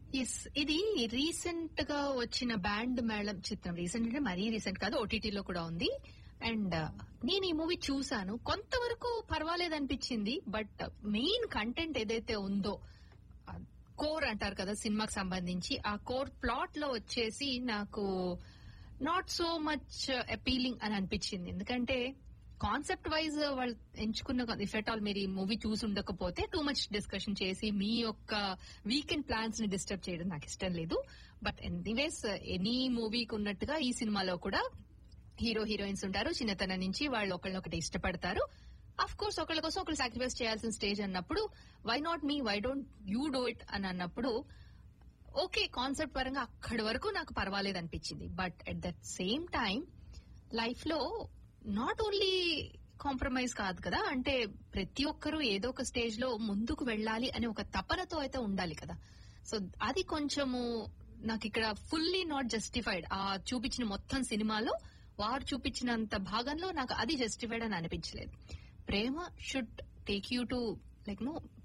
yes ఇది recent గా వచ్చిన బ్యాండ్ మేళం చిత్రం రీసెంట్ అంటే మరీ రీసెంట్ కాదు ఓటీటీలో కూడా ఉంది అండ్ నేను ఈ మూవీ చూసాను కొంతవరకు పర్వాలేదు అనిపించింది బట్ మెయిన్ కంటెంట్ ఏదైతే ఉందో కోర్ అంటారు కదా సినిమాకి సంబంధించి ఆ కోర్ ప్లాట్ లో వచ్చేసి నాకు నాట్ సో మచ్ అపీలింగ్ అని అనిపించింది ఎందుకంటే కాన్సెప్ట్ వైజ్ వాళ్ళు ఎంచుకున్న ఇఫ్ ఎట్ ఆల్ మీరు ఈ మూవీ చూసి ఉండకపోతే టూ మచ్ డిస్కషన్ చేసి మీ యొక్క వీకెండ్ ప్లాన్స్ ని డిస్టర్బ్ చేయడం నాకు ఇష్టం లేదు బట్ ఎనీవేస్ ఎనీ మూవీకి ఉన్నట్టుగా ఈ సినిమాలో కూడా హీరో హీరోయిన్స్ ఉంటారు చిన్నతనం నుంచి వాళ్ళు ఒకళ్ళొకటి ఇష్టపడతారు అఫ్ కోర్స్ ఒకళ్ళ కోసం ఒకళ్ళు సాక్రిఫైస్ చేయాల్సిన స్టేజ్ అన్నప్పుడు why not me why don't you do it అని అన్నప్పుడు ఓకే కాన్సెప్ట్ పరంగా అక్కడి వరకు నాకు పర్వాలేదు అనిపించింది but at that same time life లో నాట్ ఓన్లీ కాంప్రమైజ్ కాదు కదా అంటే ప్రతి ఒక్కరూ ఏదో ఒక స్టేజ్ లో ముందుకు వెళ్ళాలి అనే ఒక తపనతో అయితే ఉండాలి కదా సో అది కొంచెము నాకు ఇక్కడ ఫుల్లీ నాట్ జస్టిఫైడ్ ఆ చూపించిన మొత్తం సినిమాలో వారు చూపించినంత భాగంలో నాకు అది జస్టిఫైడ్ అని అనిపించలేదు ప్రేమ should take you to like no